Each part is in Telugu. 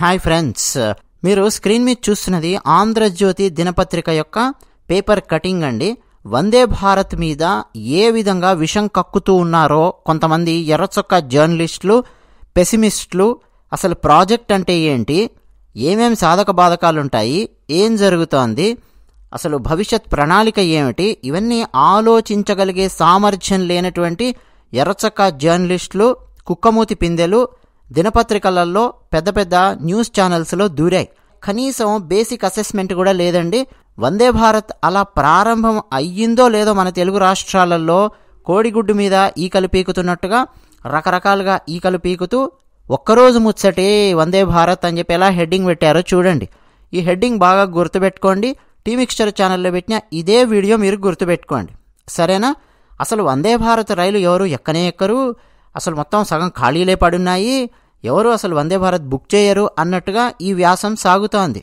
హాయ్ ఫ్రెండ్స్ మీరు స్క్రీన్ మీద చూస్తున్నది ఆంధ్రజ్యోతి దినపత్రిక యొక్క పేపర్ కటింగ్ అండి వందే భారత్ మీద ఏ విధంగా విషం కక్కుతూ ఉన్నారో కొంతమంది ఎర్రచొక్క జర్నలిస్టులు పెసిమిస్టులు అసలు ప్రాజెక్ట్ అంటే ఏంటి ఏమేం సాధక బాధకాలుంటాయి ఏం జరుగుతోంది అసలు భవిష్యత్ ప్రణాళిక ఏమిటి ఇవన్నీ ఆలోచించగలిగే సామర్థ్యం లేనటువంటి ఎర్రచక్క జర్నలిస్టులు కుక్కమూతి పిందెలు దినపత్రికలలో పెద్ద పెద్ద న్యూస్ ఛానల్స్లో దూరాయి కనీసం బేసిక్ అసెస్మెంట్ కూడా లేదండి వందే భారత్ అలా ప్రారంభం అయ్యిందో లేదో మన తెలుగు రాష్ట్రాలలో కోడిగుడ్డు మీద ఈకలు పీకుతున్నట్టుగా రకరకాలుగా ఈకలు పీకుతూ ఒక్కరోజు ముచ్చటే వందే భారత్ అని చెప్పి ఎలా హెడ్డింగ్ పెట్టారో చూడండి ఈ హెడ్డింగ్ బాగా గుర్తుపెట్టుకోండి టీ మిక్స్చర్ ఛానల్లో పెట్టిన ఇదే వీడియో మీరు గుర్తుపెట్టుకోండి సరేనా అసలు వందే భారత్ రైలు ఎవరు ఎక్కనే ఎక్కరు అసలు మొత్తం సగం ఖాళీలే పడున్నాయి ఎవరు అసలు వందే భారత్ బుక్ చేయరు అన్నట్టుగా ఈ వ్యాసం సాగుతోంది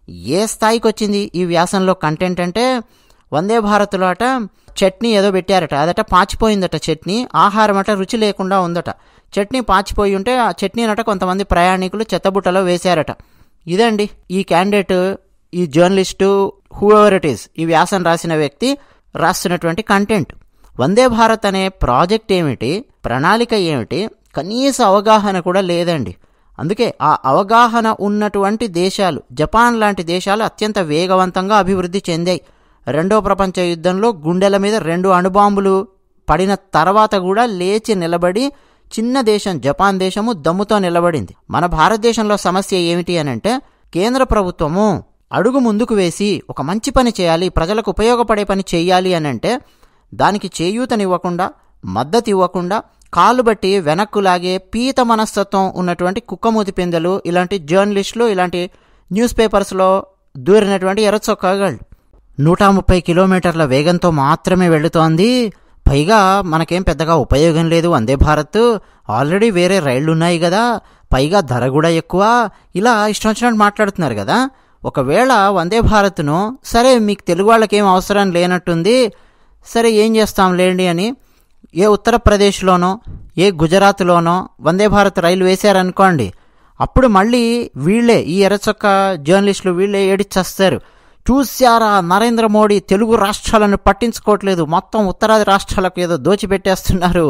ఏ స్థాయికి వచ్చింది ఈ వ్యాసంలో కంటెంట్ అంటే వందే భారత్లో అట చట్నీ ఏదో పెట్టారట అదట పాచిపోయిందట చట్నీ ఆహారం అట రుచి లేకుండా ఉందట చట్నీ పాచిపోయి ఉంటే ఆ చట్నీనట కొంతమంది ప్రయాణికులు చెత్తబుట్టలో వేశారట ఇదండి ఈ క్యాండిడేట్ ఈ journalist whoever it is ఈ వ్యాసం రాసిన వ్యక్తి రాస్తున్నటువంటి కంటెంట్ వందే భారత్ అనే ప్రాజెక్ట్ ఏమిటి ప్రణాళిక ఏమిటి కనీస అవగాహన కూడా లేదండి అందుకే ఆ అవగాహన ఉన్నటువంటి దేశాలు జపాన్ లాంటి దేశాలు అత్యంత వేగవంతంగా అభివృద్ధి చెందాయి రెండో ప్రపంచ యుద్ధంలో గుండెల మీద రెండు అణుబాంబులు పడిన తర్వాత కూడా లేచి నిలబడి చిన్న దేశం జపాన్ దేశము దమ్ముతో నిలబడింది మన భారతదేశంలో సమస్య ఏమిటి అని అంటే కేంద్ర ప్రభుత్వము అడుగు ముందుకు వేసి ఒక మంచి పని చేయాలి ప్రజలకు ఉపయోగపడే పని చేయాలి అని అంటే దానికి చేయూతనివ్వకుండా మద్దతు ఇవ్వకుండా కాలు బట్టి వెనక్కు లాగే పీత మనస్తత్వం ఉన్నటువంటి కుక్కమూతి పిందెలు ఇలాంటి జర్నలిస్టులు ఇలాంటి న్యూస్ పేపర్స్లో దూరినటువంటి ఎర్రచొక్కగాళ్ళు నూట ముప్పై కిలోమీటర్ల వేగంతో మాత్రమే వెళుతోంది పైగా మనకేం పెద్దగా ఉపయోగం లేదు వందే భారత్ ఆల్రెడీ వేరే రైళ్లు ఉన్నాయి కదా పైగా ధర కూడా ఎక్కువ ఇలా ఇష్టం వచ్చినట్టు మాట్లాడుతున్నారు కదా ఒకవేళ వందే భారత్ను సరే మీకు తెలుగు వాళ్ళకేం అవసరం లేనట్టుంది సరే ఏం చేస్తాం లేండి అని ఏ ఉత్తరప్రదేశ్లోనో ఏ గుజరాత్లోనో వందే భారత్ రైలు వేశారనుకోండి అప్పుడు మళ్ళీ వీళ్ళే ఈ ఎర్రచొక్క జర్నలిస్టులు వీళ్ళే ఏడిచేస్తారు చూశారా నరేంద్ర మోడీ తెలుగు రాష్ట్రాలను పట్టించుకోవట్లేదు మొత్తం ఉత్తరాది రాష్ట్రాలకు ఏదో దోచిపెట్టేస్తున్నారు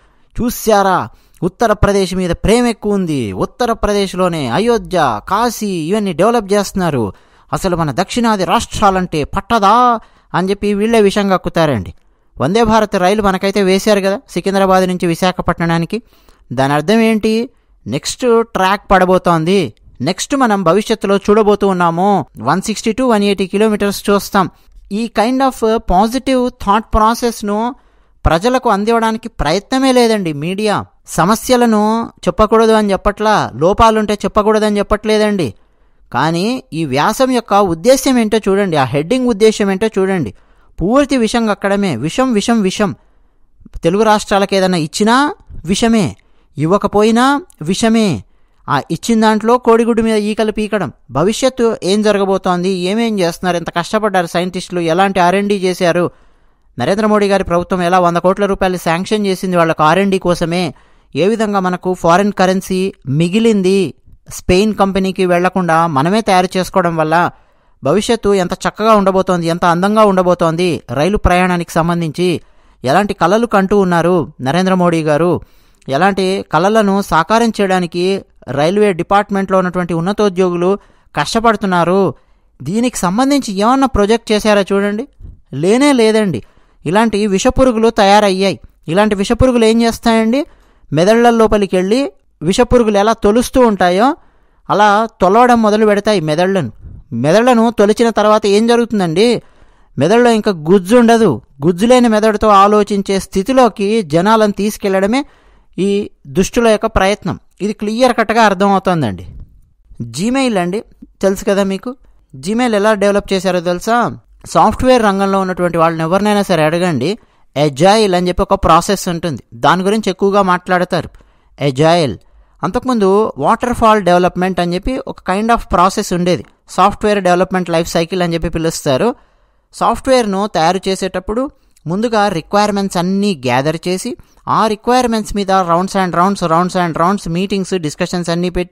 చూశారా ఉత్తరప్రదేశ్ మీద ప్రేమ ఎక్కువ ఉంది ఉత్తరప్రదేశ్లోనే అయోధ్య కాశీ ఇవన్నీ డెవలప్ చేస్తున్నారు అసలు మన దక్షిణాది రాష్ట్రాలంటే పట్టదా అని చెప్పి వీళ్ళే విషయం కక్కుతారండి వందే భారత్ రైలు మనకైతే వేశారు కదా సికింద్రాబాద్ నుంచి విశాఖపట్నానికి దాని అర్థం ఏంటి నెక్స్ట్ ట్రాక్ పడబోతోంది నెక్స్ట్ మనం భవిష్యత్తులో చూడబోతూ ఉన్నాము one sixty to one eighty kilometres చూస్తాం ఈ కైండ్ ఆఫ్ పాజిటివ్ థాట్ ప్రాసెస్ను ప్రజలకు అందివ్వడానికి ప్రయత్నమే లేదండి మీడియా సమస్యలను చెప్పకూడదు అని చెప్పట్లా లోపాలుంటే చెప్పకూడదని చెప్పట్లేదండి కానీ ఈ వ్యాసం యొక్క ఉద్దేశ్యం ఏంటో చూడండి ఆ హెడ్డింగ్ ఉద్దేశం ఏంటో చూడండి పూర్తి విషం కక్కడమే విషం విషం విషం తెలుగు రాష్ట్రాలకు ఏదైనా ఇచ్చినా విషమే ఇవ్వకపోయినా విషమే ఆ ఇచ్చిన దాంట్లో కోడిగుడ్డు మీద ఈకలు పీకడం భవిష్యత్తు ఏం జరగబోతోంది ఏమేం చేస్తున్నారు ఎంత కష్టపడ్డారు సైంటిస్టులు ఎలాంటి ఆర్ఎండి చేశారు నరేంద్ర మోడీ గారి ప్రభుత్వం ఎలా వంద కోట్ల రూపాయలు శాంక్షన్ చేసింది వాళ్ళకు ఆర్ఎండి కోసమే ఏ విధంగా మనకు ఫారిన్ కరెన్సీ మిగిలింది స్పెయిన్ కంపెనీకి వెళ్లకుండా మనమే తయారు చేసుకోవడం వల్ల భవిష్యత్తు ఎంత చక్కగా ఉండబోతోంది ఎంత అందంగా ఉండబోతోంది రైలు ప్రయాణానికి సంబంధించి ఎలాంటి కళలు కంటూ ఉన్నారు నరేంద్ర మోడీ గారు ఎలాంటి కళలను సాకారం చేయడానికి రైల్వే డిపార్ట్మెంట్లో ఉన్నటువంటి ఉన్నతోద్యోగులు కష్టపడుతున్నారు దీనికి సంబంధించి ఏమన్నా ప్రొజెక్ట్ చేశారా చూడండి లేనే లేదండి ఇలాంటి విషపురుగులు తయారయ్యాయి ఇలాంటి విషపురుగులు ఏం చేస్తాయండి మెదళ్ల లోపలికి వెళ్ళి విషపురుగులు ఎలా తొలుస్తూ ఉంటాయో అలా తొలవడం మొదలు పెడతాయి మెదళ్లను మెదళ్లను తొలిచిన తర్వాత ఏం జరుగుతుందండి మెదడులో ఇంకా గుజ్జు ఉండదు గుజ్జు లేని మెదడుతో ఆలోచించే స్థితిలోకి జనాలను తీసుకెళ్లడమే ఈ దుష్టుల యొక్క ప్రయత్నం ఇది క్లియర్ కట్గా అర్థమవుతోందండి జీమెయిల్ అండి తెలుసు కదా మీకు జీమెయిల్ ఎలా డెవలప్ చేశారో తెలుసా సాఫ్ట్వేర్ రంగంలో ఉన్నటువంటి వాళ్ళని ఎవరినైనా సరే అడగండి ఎజాయిల్ అని చెప్పి ఒక ప్రాసెస్ ఉంటుంది దాని గురించి ఎక్కువగా మాట్లాడతారు ఎజాయిల్ అంతకుముందు వాటర్ ఫాల్ డెవలప్మెంట్ అని చెప్పి ఒక కైండ్ ఆఫ్ ప్రాసెస్ ఉండేది సాఫ్ట్వేర్ డెవలప్మెంట్ లైఫ్ సైకిల్ అని చెప్పి పిలుస్తారు సాఫ్ట్వేర్ను తయారు చేసేటప్పుడు ముందుగా రిక్వైర్మెంట్స్ అన్నీ గ్యాదర్ చేసి ఆ రిక్వైర్మెంట్స్ మీద rounds and rounds rounds and rounds meetings discussions అన్నీ పెట్టి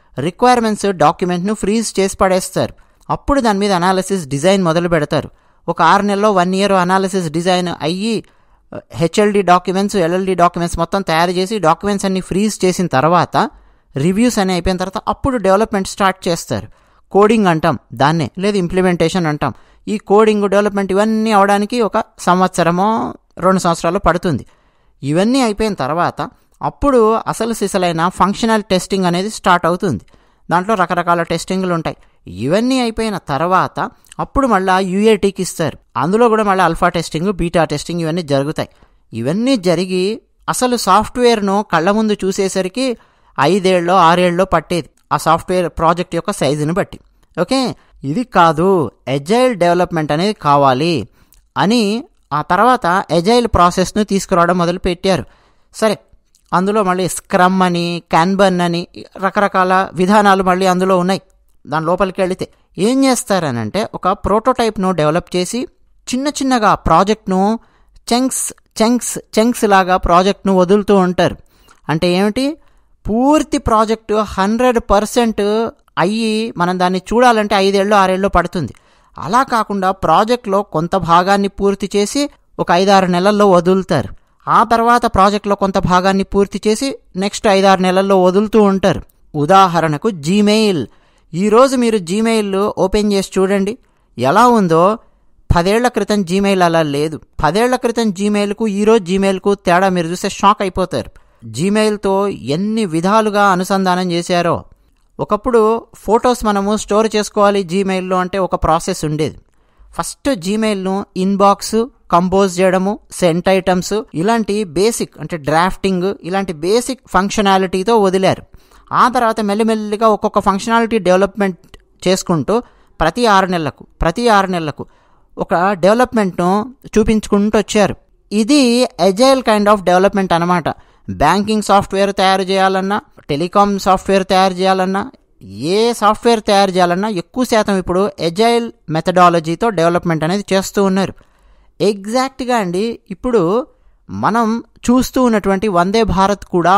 రిక్వైర్మెంట్స్ డాక్యుమెంట్ను ఫ్రీజ్ చేసి పడేస్తారు అప్పుడు దాని మీద అనాలిసిస్ డిజైన్ మొదలు పెడతారు ఒక ఆరు నెలలో వన్ ఇయర్ అనాలిసిస్ డిజైన్ అయ్యి హెచ్ఎల్డి డాక్యుమెంట్స్ ఎల్ఎల్డి డాక్యుమెంట్స్ మొత్తం తయారు చేసి డాక్యుమెంట్స్ అన్ని ఫ్రీజ్ చేసిన తర్వాత రివ్యూస్ అని అయిపోయిన తర్వాత అప్పుడు డెవలప్మెంట్ స్టార్ట్ చేస్తారు కోడింగ్ అంటాం దాన్నే లేదు ఇంప్లిమెంటేషన్ అంటాం ఈ కోడింగ్ డెవలప్మెంట్ ఇవన్నీ అవడానికి ఒక సంవత్సరమో రెండు సంవత్సరాలు పడుతుంది ఇవన్నీ అయిపోయిన తర్వాత అప్పుడు అసలు సిసలైన ఫంక్షనల్ టెస్టింగ్ అనేది స్టార్ట్ అవుతుంది దాంట్లో రకరకాల టెస్టింగ్లు ఉంటాయి ఇవన్నీ అయిపోయిన తర్వాత అప్పుడు మళ్ళీ యూఏటీకి ఇస్తారు అందులో కూడా మళ్ళీ అల్ఫా టెస్టింగ్ బీటా టెస్టింగ్ ఇవన్నీ జరుగుతాయి ఇవన్నీ జరిగి అసలు సాఫ్ట్వేర్ను కళ్ళ ముందు చూసేసరికి ఐదేళ్ళలో ఆరేళ్ళలో పట్టేది ఆ సాఫ్ట్వేర్ ప్రాజెక్ట్ యొక్క సైజుని బట్టి ఓకే ఇది కాదు ఎజైల్ డెవలప్మెంట్ అనేది కావాలి అని ఆ తర్వాత ఎజైల్ ప్రాసెస్ను తీసుకురావడం మొదలు పెట్టారు సరే అందులో మళ్ళీ స్క్రమ్ అని క్యాన్బర్న్ అని రకరకాల విధానాలు మళ్ళీ అందులో ఉన్నాయి దాని లోపలికి వెళితే ఏం చేస్తారనంటే ఒక ప్రోటోటైప్ను డెవలప్ చేసి చిన్న చిన్నగా ప్రాజెక్ట్ను చెంక్స్ చెంక్స్ చెంక్స్ లాగా ప్రాజెక్ట్ను వదులుతూ ఉంటారు అంటే ఏమిటి పూర్తి ప్రాజెక్టు హండ్రెడ్ పర్సెంట్ అయ్యి మనం దాన్ని చూడాలంటే ఐదేళ్ళు ఆరేళ్ళు పడుతుంది అలా కాకుండా ప్రాజెక్ట్లో కొంత భాగాన్ని పూర్తి చేసి ఒక ఐదారు నెలల్లో వదులుతారు ఆ తర్వాత ప్రాజెక్ట్లో కొంత భాగాన్ని పూర్తి చేసి నెక్స్ట్ ఐదారు నెలల్లో వదులుతూ ఉంటారు ఉదాహరణకు జీమెయిల్ ఈరోజు మీరు జీమెయిల్ ఓపెన్ చేసి చూడండి ఎలా ఉందో పదేళ్ల క్రితం జీమెయిల్ అలా లేదు పదేళ్ల క్రితం జీమెయిల్కు ఈరోజు జీమెయిల్కు తేడా మీరు చూస్తే షాక్ అయిపోతారు జీమెయిల్తో ఎన్ని విధాలుగా అనుసంధానం చేశారో ఒకప్పుడు ఫొటోస్ మనము స్టోర్ చేసుకోవాలి జీమెయిల్లో అంటే ఒక ప్రాసెస్ ఉండేది ఫస్ట్ జీమెయిల్ను ఇన్బాక్స్ కంపోజ్ చేయడము సెంట్ ఐటమ్స్ ఇలాంటి బేసిక్ అంటే డ్రాఫ్టింగ్ ఇలాంటి బేసిక్ ఫంక్షనాలిటీతో వదిలారు ఆ తర్వాత మెల్లిమెల్లిగా ఒక్కొక్క ఫంక్షనాలిటీ డెవలప్మెంట్ చేసుకుంటూ ప్రతి ఆరు నెలలకు ప్రతి ఆరు నెలలకు ఒక డెవలప్మెంట్ను చూపించుకుంటూ వచ్చారు ఇది ఎజైల్ కైండ్ ఆఫ్ డెవలప్మెంట్ అనమాట బ్యాంకింగ్ సాఫ్ట్వేర్ తయారు చేయాలన్నా టెలికాం సాఫ్ట్వేర్ తయారు చేయాలన్నా ఏ సాఫ్ట్వేర్ తయారు చేయాలన్నా ఎక్కువ శాతం ఇప్పుడు ఎజైల్ మెథడాలజీతో డెవలప్మెంట్ అనేది చేస్తూ ఉన్నారు ఎగ్జాక్ట్గా అండి ఇప్పుడు మనం చూస్తూ ఉన్నటువంటి వందే భారత్ కూడా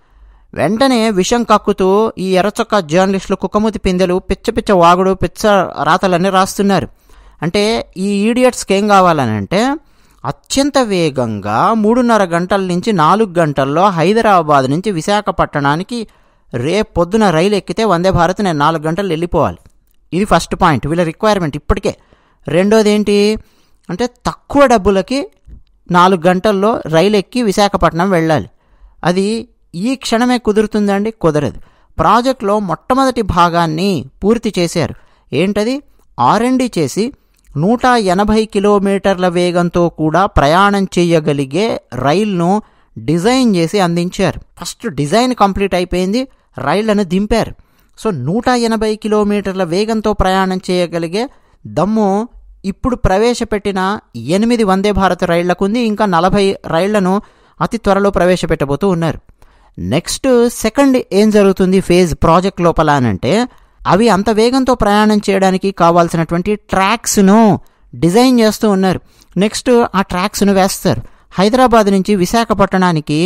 వెంటనే విషం కక్కుతూ ఈ ఎర్రచొక్క జర్నలిస్టులు కుక్కమూతి పిందెలు పిచ్చ పిచ్చ వాగుడు పిచ్చ రాతలన్నీ రాస్తున్నారు అంటే ఈ ఈడియట్స్కి ఏం కావాలని అంటే అత్యంత వేగంగా మూడున్నర గంటల నుంచి నాలుగు గంటల్లో హైదరాబాద్ నుంచి విశాఖపట్టణానికి రేపు పొద్దున రైలు ఎక్కితే వందే భారత్ నేను నాలుగు గంటలు వెళ్ళిపోవాలి ఇది ఫస్ట్ పాయింట్ వీళ్ళ రిక్వైర్మెంట్ ఇప్పటికే రెండోది ఏంటి అంటే తక్కువ డబ్బులకి నాలుగు గంటల్లో రైలు ఎక్కి విశాఖపట్నం వెళ్ళాలి అది ఈ క్షణమే కుదురుతుందండి కుదరదు ప్రాజెక్ట్లో మొట్టమొదటి భాగాన్ని పూర్తి చేశారు ఏంటది ఆర్ఎండి చేసి నూట ఎనభై కిలోమీటర్ల వేగంతో కూడా ప్రయాణం చేయగలిగే రైలును డిజైన్ చేసి అందించారు ఫస్ట్ డిజైన్ కంప్లీట్ అయిపోయింది రైళ్లను దింపారు సో నూట ఎనభై కిలోమీటర్ల వేగంతో ప్రయాణం చేయగలిగే దమ్ము ఇప్పుడు ప్రవేశపెట్టిన ఎనిమిది వందే భారత్ రైళ్లకు ఉంది ఇంకా నలభై రైళ్లను అతి త్వరలో ప్రవేశపెట్టబోతూ ఉన్నారు నెక్స్ట్ సెకండ్ ఏం జరుగుతుంది ఫేజ్ ప్రాజెక్ట్ లోపల అనంటే అవి అంత వేగంతో ప్రయాణం చేయడానికి కావాల్సినటువంటి ట్రాక్స్ను డిజైన్ చేస్తూ ఉన్నారు నెక్స్ట్ ఆ ట్రాక్స్ను వేస్తారు హైదరాబాద్ నుంచి విశాఖపట్టణానికి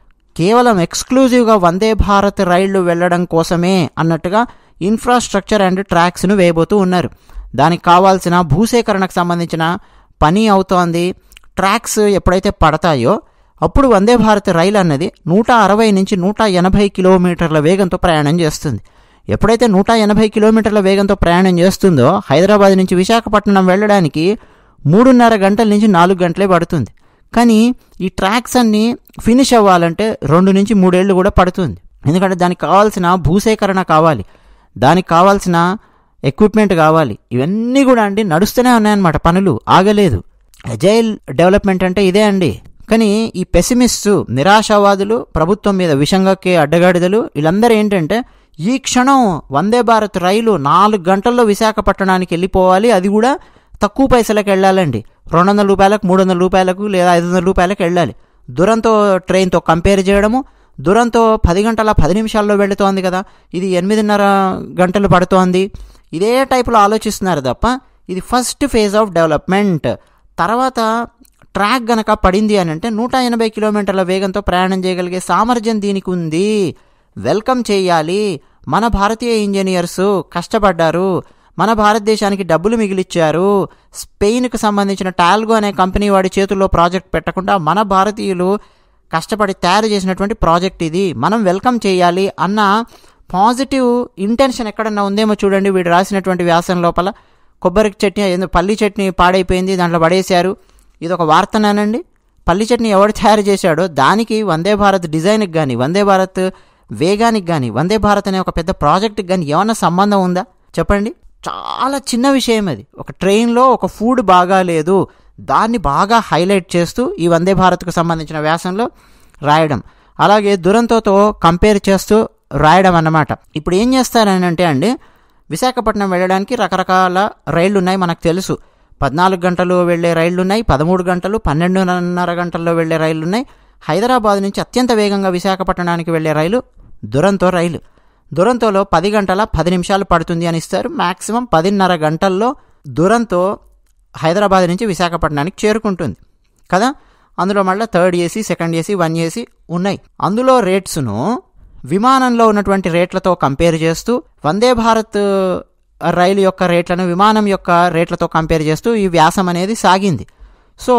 కేవలం ఎక్స్క్లూజివ్గా వందే భారత్ రైళ్లు వెళ్ళడం కోసమే అన్నట్టుగా ఇన్ఫ్రాస్ట్రక్చర్ అండ్ ట్రాక్స్ను వేయబోతూ ఉన్నారు దానికి కావాల్సిన భూసేకరణకు సంబంధించిన పని అవుతోంది ట్రాక్స్ ఎప్పుడైతే పడతాయో అప్పుడు వందే భారత్ రైలు అన్నది నూట అరవై నుంచి నూట ఎనభై కిలోమీటర్ల వేగంతో ప్రయాణం చేస్తుంది ఎప్పుడైతే నూట ఎనభై కిలోమీటర్ల వేగంతో ప్రయాణం చేస్తుందో హైదరాబాద్ నుంచి విశాఖపట్నం వెళ్ళడానికి మూడున్నర గంటల నుంచి నాలుగు గంటలే పడుతుంది కానీ ఈ ట్రాక్స్ అన్నీ ఫినిష్ అవ్వాలంటే రెండు నుంచి మూడేళ్లు కూడా పడుతుంది ఎందుకంటే దానికి కావాల్సిన భూసేకరణ కావాలి దానికి కావాల్సిన ఎక్విప్మెంట్ కావాలి ఇవన్నీ కూడా అండి నడుస్తూనే ఉన్నాయన్నమాట పనులు ఆగలేదు అజైల్ డెవలప్మెంట్ అంటే ఇదే అండి కానీ ఈ పెసిమిస్టు నిరాశావాదులు ప్రభుత్వం మీద విషంగక్కే అడ్డగాడిదలు వీళ్ళందరూ ఏంటంటే ఈ క్షణం వందే భారత్ రైలు నాలుగు గంటల్లో విశాఖపట్టణానికి వెళ్ళిపోవాలి అది కూడా తక్కువ పైసలకు వెళ్ళాలండి రెండు వందల రూపాయలకు మూడు వందల రూపాయలకు లేదా ఐదు వందల రూపాయలకు వెళ్ళాలి దురంతో ట్రైన్తో కంపేర్ చేయడము దురంతో పది గంటల పది నిమిషాల్లో వెళుతోంది కదా ఇది ఎనిమిదిన్నర గంటలు పడుతోంది ఇదే టైపులో ఆలోచిస్తున్నారు తప్ప ఇది ఫస్ట్ ఫేజ్ ఆఫ్ డెవలప్మెంట్ తర్వాత ట్రాక్ గనక పడింది అని అంటే నూట ఎనభై కిలోమీటర్ల వేగంతో ప్రయాణం చేయగలిగే సామర్థ్యం దీనికి ఉంది వెల్కమ్ చేయాలి మన భారతీయ ఇంజనీర్స్ కష్టపడ్డారు మన భారతదేశానికి డబ్బులు మిగిలిచ్చారు స్పెయిన్కు సంబంధించిన టాల్గో అనే కంపెనీ వాడి చేతుల్లో ప్రాజెక్ట్ పెట్టకుండా మన భారతీయులు కష్టపడి తయారు చేసినటువంటి ప్రాజెక్ట్ ఇది మనం వెల్కమ్ చేయాలి అన్న పాజిటివ్ ఇంటెన్షన్ ఎక్కడన్నా ఉందేమో చూడండి వీడు రాసినటువంటి వ్యాసం లోపల కొబ్బరి చట్నీ ఏందో పల్లి చట్నీ పాడైపోయింది దాంట్లో పడేశారు ఇది ఒక వార్తనేనండి పల్లి చట్నీ ఎవడు తయారు చేశాడో దానికి వందే భారత్ డిజైన్కి కానీ వందే భారత్ వేగానికి కానీ వందే భారత్ అనే ఒక పెద్ద ప్రాజెక్ట్కి కానీ ఏమన్నా సంబంధం ఉందా చెప్పండి చాలా చిన్న విషయం అది ఒక ట్రైన్లో ఒక ఫుడ్ బాగాలేదు దాన్ని బాగా హైలైట్ చేస్తూ ఈ వందే భారత్కు సంబంధించిన వ్యాసంలో రాయడం అలాగే దురంతోతో కంపేర్ చేస్తూ రాయడం అన్నమాట ఇప్పుడు ఏం చేస్తారని అంటే అండి విశాఖపట్నం వెళ్ళడానికి రకరకాల రైళ్లు ఉన్నాయి మనకు తెలుసు పద్నాలుగు గంటలు వెళ్ళే రైళ్లు ఉన్నాయి పదమూడు గంటలు పన్నెండున్నర గంటల్లో వెళ్ళే రైళ్లు ఉన్నాయి హైదరాబాద్ నుంచి అత్యంత వేగంగా విశాఖపట్నానికి వెళ్ళే రైలు దురంతో రైలు దురంతోలో పది గంటల పది నిమిషాలు పడుతుంది అని ఇస్తారు మ్యాక్సిమం పదిన్నర గంటల్లో దురంతో హైదరాబాద్ నుంచి విశాఖపట్నానికి చేరుకుంటుంది కదా అందులో మళ్ళీ third AC second AC one AC ఉన్నాయి అందులో రేట్స్ను విమానంలో ఉన్నటువంటి రేట్లతో కంపేర్ చేస్తూ వందే భారత్ రైలు యొక్క రేట్లను విమానం యొక్క రేట్లతో కంపేర్ చేస్తూ ఈ వ్యాసం అనేది సాగింది సో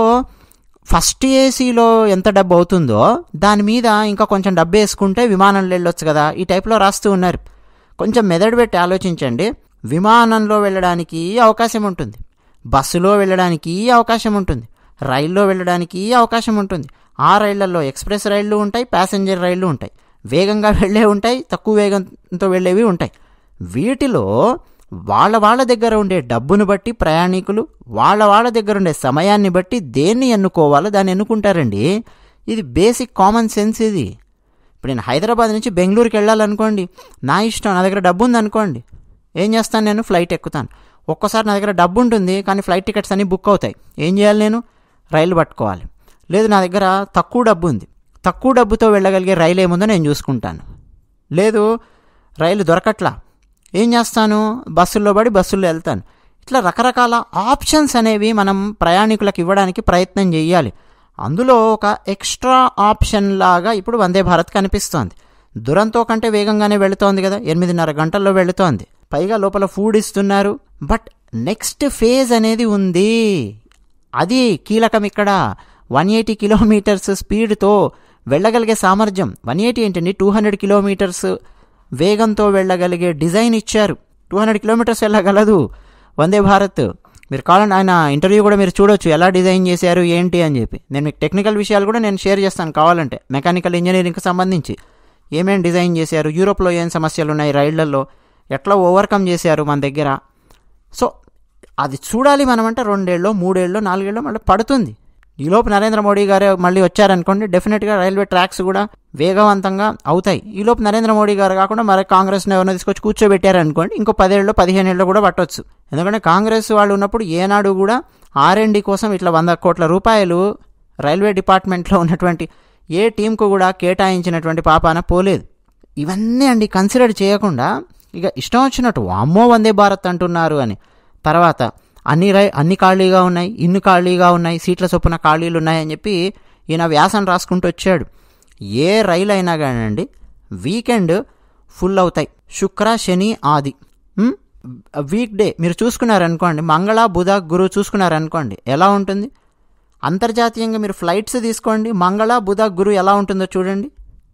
ఫస్ట్ ఏసీలో ఎంత డబ్బు అవుతుందో దాని మీద ఇంకా కొంచెం డబ్బు వేసుకుంటే విమానంలో వెళ్ళొచ్చు కదా ఈ టైప్లో రాస్తూ ఉన్నారు కొంచెం మెదడు పెట్టి ఆలోచించండి విమానంలో వెళ్ళడానికి అవకాశం ఉంటుంది బస్సులో వెళ్ళడానికి అవకాశం ఉంటుంది రైల్లో వెళ్ళడానికి అవకాశం ఉంటుంది ఆ రైళ్లలో ఎక్స్ప్రెస్ రైళ్లు ఉంటాయి ప్యాసింజర్ రైళ్లు ఉంటాయి వేగంగా వెళ్ళే ఉంటాయి తక్కువ వేగంతో వెళ్ళేవి ఉంటాయి వీటిలో వాళ్ళ వాళ్ళ దగ్గర ఉండే డబ్బును బట్టి ప్రయాణికులు వాళ్ళ వాళ్ళ దగ్గర ఉండే సమయాన్ని బట్టి దేన్ని ఎన్నుకోవాలో దాన్ని ఎన్నుకుంటారండి ఇది బేసిక్ కామన్ సెన్స్ ఇది ఇప్పుడు నేను హైదరాబాద్ నుంచి బెంగళూరుకి వెళ్ళాలనుకోండి నా ఇష్టం నా దగ్గర డబ్బు ఉంది అనుకోండి ఏం చేస్తాను నేను ఫ్లైట్ ఎక్కుతాను ఒక్కోసారి నా దగ్గర డబ్బు ఉంటుంది కానీ ఫ్లైట్ టికెట్స్ అన్నీ బుక్ అవుతాయి ఏం చేయాలి నేను రైలు పట్టుకోవాలి లేదు నా దగ్గర తక్కువ డబ్బు ఉంది తక్కువ డబ్బుతో వెళ్ళగలిగే రైలు ఏముందో నేను చూసుకుంటాను లేదు రైలు దొరకట్లా ఏం చేస్తాను బస్సుల్లో పడి బస్సుల్లో వెళ్తాను ఇట్లా రకరకాల ఆప్షన్స్ అనేవి మనం ప్రయాణికులకు ఇవ్వడానికి ప్రయత్నం చేయాలి అందులో ఒక ఎక్స్ట్రా ఆప్షన్ లాగా ఇప్పుడు వందే భారత్ కనిపిస్తోంది దురంతో కంటే వేగంగానే వెళుతోంది కదా ఎనిమిదిన్నర గంటల్లో వెళుతోంది పైగా లోపల ఫుడ్ ఇస్తున్నారు బట్ నెక్స్ట్ ఫేజ్ అనేది ఉంది అది కీలకం ఇక్కడ వన్ ఎయిటీ కిలోమీటర్స్ స్పీడ్తో వెళ్ళగలిగే సామర్థ్యం వన్ ఎయిటీ ఏంటండి టూ హండ్రెడ్ కిలోమీటర్స్ వేగంతో వెళ్ళగలిగే డిజైన్ ఇచ్చారు టూ హండ్రెడ్ కిలోమీటర్స్ వెళ్ళగలదు వందే భారత్ మీరు కావాలంటే ఆయన ఇంటర్వ్యూ కూడా మీరు చూడొచ్చు ఎలా డిజైన్ చేశారు ఏంటి అని చెప్పి నేను మీకు టెక్నికల్ విషయాలు కూడా నేను షేర్ చేస్తాను కావాలంటే మెకానికల్ ఇంజనీరింగ్కి సంబంధించి ఏమేమి డిజైన్ చేశారు యూరోప్లో ఏం సమస్యలు ఉన్నాయి రైళ్లలో ఎట్లా ఓవర్కమ్ చేశారు మన దగ్గర సో అది చూడాలి మనం అంటే రెండేళ్ళు మూడేళ్ళు నాలుగేళ్ళు మళ్ళీ పడుతుంది ఈలోపు నరేంద్ర మోడీ గారు మళ్ళీ వచ్చారనుకోండి డెఫినెట్గా రైల్వే ట్రాక్స్ కూడా వేగవంతంగా అవుతాయి ఈలోపు నరేంద్ర మోడీ గారు కాకుండా మరి కాంగ్రెస్ని ఎవరైనా తీసుకొచ్చి కూర్చోబెట్టారనుకోండి ఇంకో పదేళ్ళు పదిహేను ఏళ్ళు కూడా పట్టొచ్చు ఎందుకంటే కాంగ్రెస్ వాళ్ళు ఉన్నప్పుడు ఏనాడు కూడా ఆర్ఎండి కోసం ఇట్లా వంద కోట్ల రూపాయలు రైల్వే డిపార్ట్మెంట్లో ఉన్నటువంటి ఏ టీంకు కూడా కేటాయించినటువంటి పాపాన పోలేదు ఇవన్నీ అండి కన్సిడర్ చేయకుండా ఇక ఇష్టం వచ్చినట్టు అమ్మో వందే భారత్ అంటున్నారు అని తర్వాత అన్ని రై అన్ని ఖాళీగా ఉన్నాయి ఇన్ని ఖాళీగా ఉన్నాయి సీట్ల చొప్పున ఖాళీలు ఉన్నాయని చెప్పి ఈయన వ్యాసం రాసుకుంటూ వచ్చాడు ఏ రైలు అయినా కానివ్వండి వీకెండ్ ఫుల్ అవుతాయి శుక్ర శని ఆది వీక్ డే మీరు చూసుకున్నారనుకోండి మంగళ బుధ గురు చూసుకున్నారనుకోండి ఎలా ఉంటుంది అంతర్జాతీయంగా మీరు ఫ్లైట్స్ తీసుకోండి మంగళ బుధ గురు ఎలా ఉంటుందో చూడండి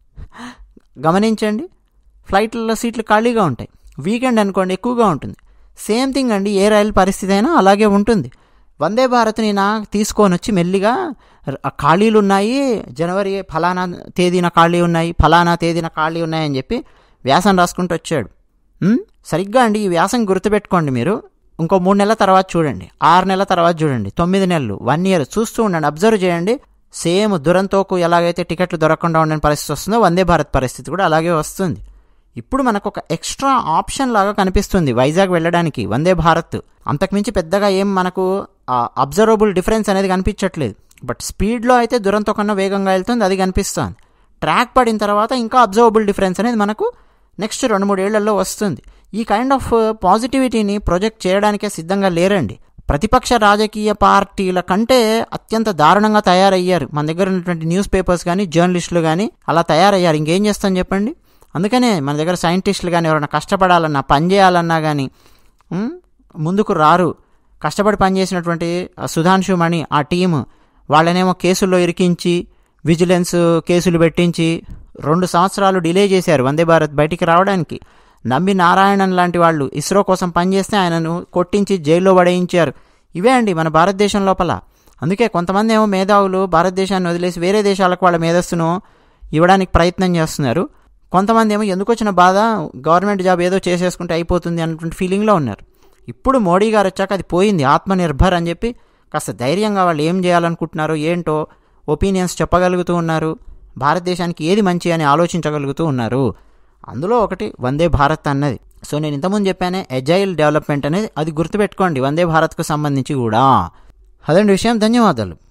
గమనించండి ఫ్లైట్లలో సీట్లు ఖాళీగా ఉంటాయి వీకెండ్ అనుకోండి ఎక్కువగా ఉంటుంది సేమ్ థింగ్ అండి ఏ రైలు పరిస్థితి అయినా అలాగే ఉంటుంది వందే భారత్ని నా తీసుకొని వచ్చి మెల్లిగా ఖాళీలు ఉన్నాయి జనవరి ఫలానా తేదీన ఖాళీ ఉన్నాయి ఫలానా తేదీన ఖాళీ ఉన్నాయని చెప్పి వ్యాసం రాసుకుంటూ వచ్చాడు సరిగ్గా అండి ఈ వ్యాసం గుర్తుపెట్టుకోండి మీరు ఇంకో మూడు నెలల తర్వాత చూడండి ఆరు నెలల తర్వాత చూడండి తొమ్మిది నెలలు వన్ ఇయర్ చూస్తూ ఉండండి అబ్జర్వ్ చేయండి సేమ్ దురంతోకు ఎలాగైతే టికెట్లు దొరకకుండా ఉండని పరిస్థితి వస్తుందో వందే భారత్ పరిస్థితి కూడా అలాగే వస్తుంది ఇప్పుడు మనకు ఒక ఎక్స్ట్రా ఆప్షన్ లాగా కనిపిస్తుంది వైజాగ్ వెళ్ళడానికి వందే భారత్ అంతకుమించి పెద్దగా ఏం మనకు అబ్జర్వబుల్ డిఫరెన్స్ అనేది కనిపించట్లేదు బట్ స్పీడ్లో అయితే దురంతో కన్నా వేగంగా వెళ్తుంది అది కనిపిస్తుంది ట్రాక్ పడిన తర్వాత ఇంకా అబ్జర్వబుల్ డిఫరెన్స్ అనేది మనకు నెక్స్ట్ రెండు మూడు ఏళ్లలో వస్తుంది ఈ కైండ్ ఆఫ్ పాజిటివిటీని ప్రొజెక్ట్ చేయడానికే సిద్ధంగా లేరండి ప్రతిపక్ష రాజకీయ పార్టీల కంటే అత్యంత దారుణంగా తయారయ్యారు మన దగ్గర ఉన్నటువంటి న్యూస్ పేపర్స్ కానీ జర్నలిస్టులు కానీ అలా తయారయ్యారు ఇంకేం చేస్తాం చెప్పండి అందుకనే మన దగ్గర సైంటిస్టులు కానీ ఎవరైనా కష్టపడాలన్నా పని చేయాలన్నా కానీ ఉమ్, ముందుకు రారు కష్టపడి పనిచేసినటువంటి ఆ సుధాంశు మణి ఆ టీము వాళ్ళనేమో కేసుల్లో ఇరికించి విజిలెన్స్ కేసులు పెట్టించి రెండు సంవత్సరాలు డిలే చేశారు వందే భారత్ బయటికి రావడానికి నమ్మి నారాయణన్ లాంటి వాళ్ళు ఇస్రో కోసం పనిచేస్తే ఆయనను కొట్టించి జైల్లో పడేయించారు ఇవే అండి మన భారతదేశం లోపల అందుకే కొంతమంది ఏమో మేధావులు భారతదేశాన్ని వదిలేసి వేరే దేశాలకు వాళ్ళ మేధస్సును ఇవ్వడానికి ప్రయత్నం చేస్తున్నారు కొంతమంది ఏమో ఎందుకు వచ్చిన బాధ గవర్నమెంట్ జాబ్ ఏదో చేసేసుకుంటే అయిపోతుంది అన్నటువంటి ఫీలింగ్లో ఉన్నారు ఇప్పుడు మోడీ గారు వచ్చాక అది పోయింది ఆత్మనిర్భర్ అని చెప్పి కాస్త ధైర్యంగా వాళ్ళు ఏం చేయాలనుకుంటున్నారో ఏంటో ఒపీనియన్స్ చెప్పగలుగుతూ ఉన్నారు భారతదేశానికి ఏది మంచి అని ఆలోచించగలుగుతూ ఉన్నారు అందులో ఒకటి వందే భారత్ అన్నది సో నేను ఇంతకుముందు చెప్పానే ఎజైల్ డెవలప్మెంట్ అనేది అది గుర్తుపెట్టుకోండి వందే భారత్కు సంబంధించి కూడా అదండి విషయం ధన్యవాదాలు